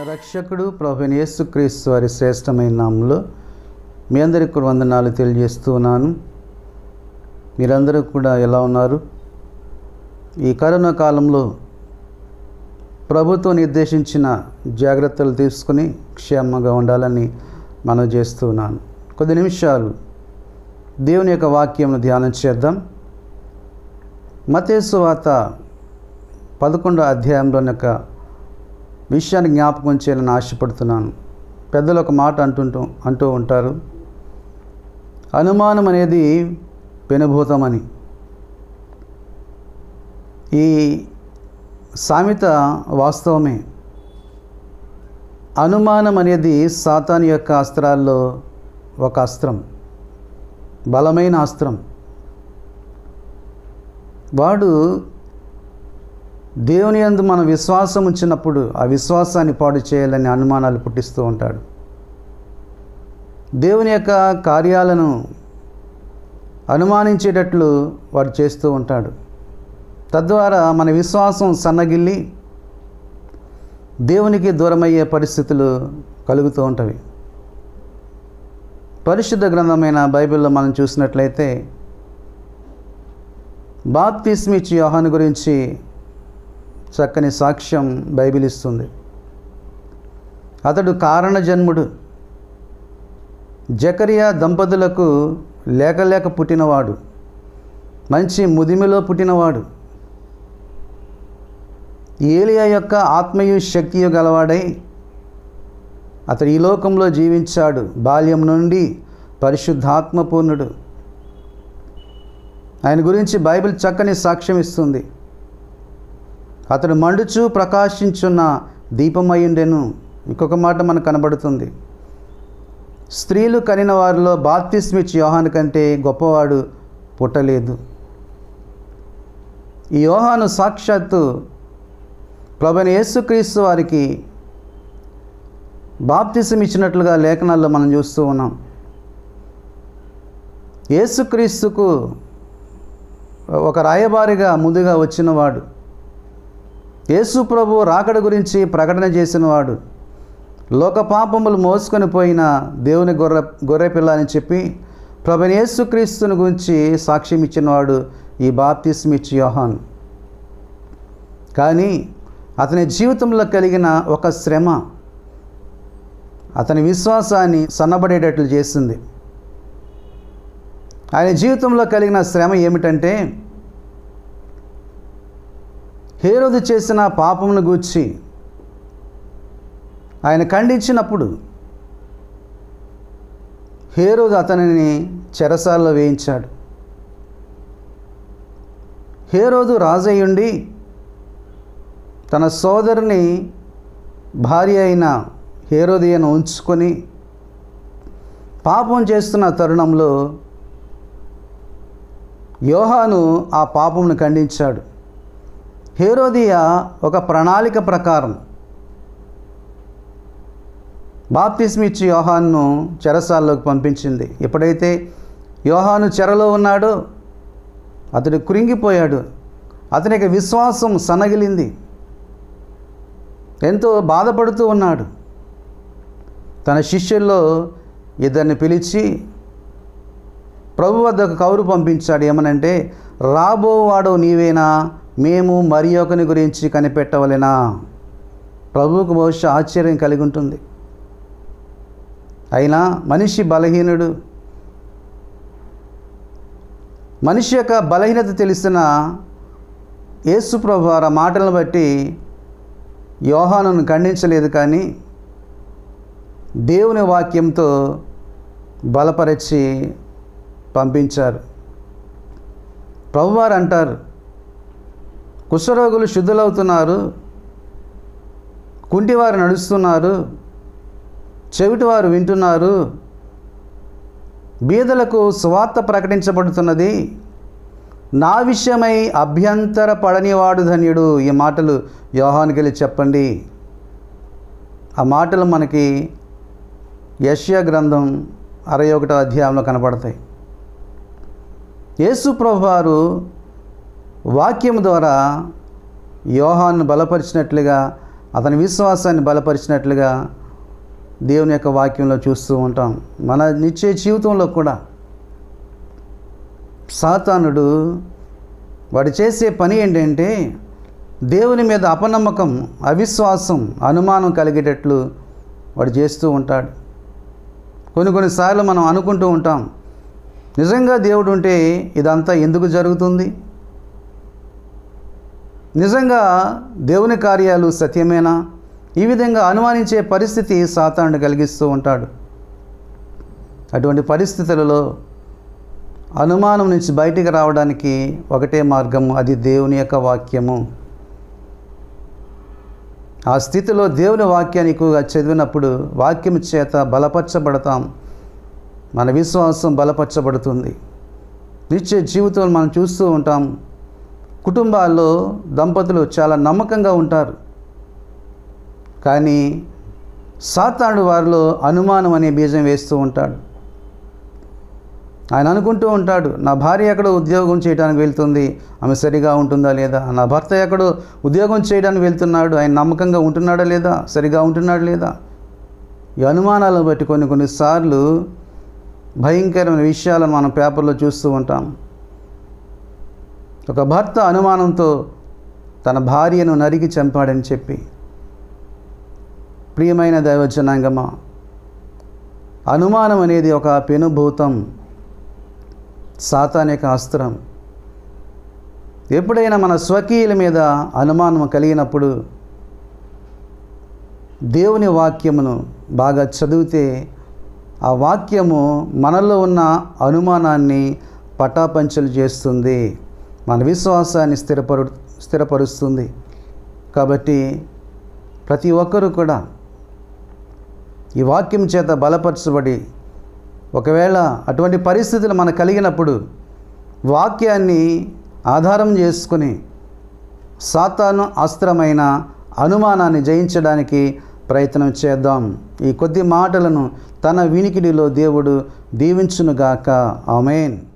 రక్షకుడు ప్రభు యేసుక్రీస్తు వారి శ్రేష్టమైన నామంలో మీ అందరికి కూడా వందనాలు తెలియజేస్తూ ఉన్నాను మీరందరూ కూడా ఎలా ఉన్నారు ఈ కరోనా కాలంలో ప్రభుత్వం నిర్దేశించిన జాగ్రత్తలు తీసుకుని క్షేమంగా ఉండాలని మనం చేస్తూ ఉన్నాను కొద్ది నిమిషాలు దేవుని యొక్క వాక్యంను ధ్యానం చేద్దాం మతేసు వాత పదకొండో అధ్యాయంలోని యొక్క విషయాన్ని జ్ఞాపకం చేయాలని ఆశపడుతున్నాను పెద్దలు ఒక మాట అంటుంటూ అంటూ ఉంటారు అనుమానం అనేది పెనుభూతమని ఈ సామెత వాస్తవమే అనుమానం అనేది సాతాన్ యొక్క అస్త్రాల్లో ఒక అస్త్రం బలమైన అస్త్రం వాడు దేవుని యందు మన విశ్వాసం ఉంచినప్పుడు ఆ విశ్వాసాన్ని పాడు చేయాలని అనుమానాలు పుట్టిస్తూ ఉంటాడు దేవుని యొక్క కార్యాలను అనుమానించేటట్లు వాడు చేస్తూ ఉంటాడు తద్వారా మన విశ్వాసం సన్నగిల్లి దేవునికి దూరమయ్యే పరిస్థితులు కలుగుతూ ఉంటవి పరిశుద్ధ గ్రంథమైన బైబిల్లో మనం చూసినట్లయితే బాప్తిస్మిచ్ యోహాను గురించి చక్కని సాక్ష్యం బైబిల్ ఇస్తుంది అతడు కారణ జన్ముడు జకరియా దంపతులకు లేక లేక పుట్టినవాడు మంచి ముదిమిలో పుట్టినవాడు ఏలియా యొక్క ఆత్మయు శక్తియు గలవాడై అతడు ఈ లోకంలో జీవించాడు బాల్యం నుండి పరిశుద్ధాత్మపూర్ణుడు ఆయన గురించి బైబిల్ చక్కని సాక్ష్యం ఇస్తుంది అతడు మండుచు ప్రకాశించున్న దీపమయ్యుండెను ఇంకొక మాట మనకు కనబడుతుంది స్త్రీలు కనిన వారిలో బాప్తిస్మిచ్ యోహాను కంటే గొప్పవాడు పుట్టలేదు ఈ యోహాను సాక్షాత్తు ప్రభుని యేసుక్రీస్తు వారికి బాప్తిసం ఇచ్చినట్లుగా లేఖనాల్లో మనం చూస్తూ ఉన్నాం యేసుక్రీస్తుకు ఒక రాయబారిగా ముందుగా వచ్చినవాడు యేసు ప్రభు రాకడ గురించి ప్రకటన చేసినవాడు లోక పాపములు మోసుకొని పోయిన దేవుని గొర్రె గొర్రెపిల్ల అని చెప్పి ప్రభుని యేసుక్రీస్తుని గురించి సాక్ష్యం ఇచ్చినవాడు ఈ బాప్తిస్మిచ్ యోహాన్ కానీ అతని జీవితంలో కలిగిన ఒక శ్రమ అతని విశ్వాసాన్ని సన్నబడేటట్లు చేసింది ఆయన జీవితంలో కలిగిన శ్రమ ఏమిటంటే హేరోదు చేసిన పాపమును గూర్చి ఆయన ఖండించినప్పుడు హేరోదు అతనిని చెరసాల్లో వేయించాడు హేరోదు రాజయ్యుండి తన సోదరుని భార్య అయిన హేరోదియను ఉంచుకొని పాపం చేస్తున్న తరుణంలో యోహాను ఆ పాపమును ఖండించాడు హేరోదియా ఒక ప్రణాళిక ప్రకారం బాప్తిస్మిచ్చి యోహాన్ను చెరసాల్లోకి పంపించింది ఎప్పుడైతే యోహాను చెరలో ఉన్నాడో అతడు కృంగిపోయాడు అతనికి విశ్వాసం సన్నగిలింది ఎంతో బాధపడుతూ ఉన్నాడు తన శిష్యుల్లో ఇద్దరిని పిలిచి ప్రభు వద్దకు కౌరు పంపించాడు ఏమనంటే రాబోవాడు నీవేనా మేము మరి ఒకని గురించి కనిపెట్టవలెనా ప్రభువుకు బహుశా ఆశ్చర్యం కలిగి ఉంటుంది అయినా మనిషి బలహీనుడు మనిషి యొక్క బలహీనత తెలిసిన యేసు ప్రభు ఆ మాటలను బట్టి యోహానును ఖండించలేదు కానీ దేవుని వాక్యంతో బలపరిచి పంపించారు ప్రభువారు అంటారు కుష్ఠరోగులు శుద్ధులవుతున్నారు కుంటివారు నడుస్తున్నారు చెవిటివారు వింటున్నారు బీదలకు స్వార్థ ప్రకటించబడుతున్నది నా విషయమై అభ్యంతర పడనివాడు ధన్యుడు ఈ మాటలు యోహానికి వెళ్ళి చెప్పండి ఆ మాటలు మనకి యష్యా గ్రంథం అరవై ఒకటో అధ్యాయంలో కనపడతాయి యేసు ప్రభువారు వాక్యం ద్వారా యోహాను బలపరిచినట్లుగా అతని విశ్వాసాన్ని బలపరిచినట్లుగా దేవుని యొక్క వాక్యంలో చూస్తూ ఉంటాం మన నిత్య జీవితంలో కూడా సాతానుడు వాడు చేసే పని ఏంటంటే దేవుని మీద అపనమ్మకం అవిశ్వాసం అనుమానం కలిగేటట్లు వాడు చేస్తూ ఉంటాడు కొన్ని కొన్నిసార్లు మనం అనుకుంటూ ఉంటాం నిజంగా దేవుడు ఉంటే ఇదంతా ఎందుకు జరుగుతుంది నిజంగా దేవుని కార్యాలు సత్యమేనా ఈ విధంగా అనుమానించే పరిస్థితి సాతానుడు కలిగిస్తూ ఉంటాడు అటువంటి పరిస్థితులలో అనుమానం నుంచి బయటికి రావడానికి ఒకటే మార్గము అది దేవుని యొక్క వాక్యము ఆ స్థితిలో దేవుని వాక్యాన్ని ఎక్కువగా చదివినప్పుడు వాక్యం చేత బలపరచబడతాం మన విశ్వాసం బలపరచబడుతుంది నిత్య జీవితంలో మనం చూస్తూ ఉంటాం కుటుంబాల్లో దంపతులు చాలా నమ్మకంగా ఉంటారు కానీ సాతాడు వారిలో అనుమానం అనే బీజం వేస్తూ ఉంటాడు ఆయన అనుకుంటూ ఉంటాడు నా భార్య ఎక్కడో ఉద్యోగం చేయడానికి వెళ్తుంది ఆమె సరిగా ఉంటుందా లేదా నా భర్త ఎక్కడో ఉద్యోగం చేయడానికి వెళ్తున్నాడు ఆయన నమ్మకంగా ఉంటున్నాడా లేదా సరిగా ఉంటున్నాడా లేదా ఈ అనుమానాలను బట్టి కొన్ని కొన్నిసార్లు భయంకరమైన విషయాలను మనం పేపర్లో చూస్తూ ఉంటాం ఒక భర్త అనుమానంతో తన భార్యను నరికి చంపాడని చెప్పి ప్రియమైన దైవజనాంగమా అనుమానం అనేది ఒక పెనుభూతం సాతానిక అస్త్రం ఎప్పుడైనా మన స్వకీయుల మీద అనుమానం కలిగినప్పుడు దేవుని వాక్యమును బాగా చదివితే ఆ వాక్యము మనలో ఉన్న అనుమానాన్ని పటాపంచలు చేస్తుంది మన విశ్వాసాన్ని స్థిరపరు స్థిరపరుస్తుంది కాబట్టి ప్రతి ఒక్కరూ కూడా ఈ వాక్యం చేత బలపరచబడి ఒకవేళ అటువంటి పరిస్థితులు మనకు కలిగినప్పుడు వాక్యాన్ని ఆధారం చేసుకుని సాతాను అస్త్రమైన అనుమానాన్ని జయించడానికి ప్రయత్నం చేద్దాం ఈ కొద్ది మాటలను తన వినికిడిలో దేవుడు దీవించునుగాక ఆమెన్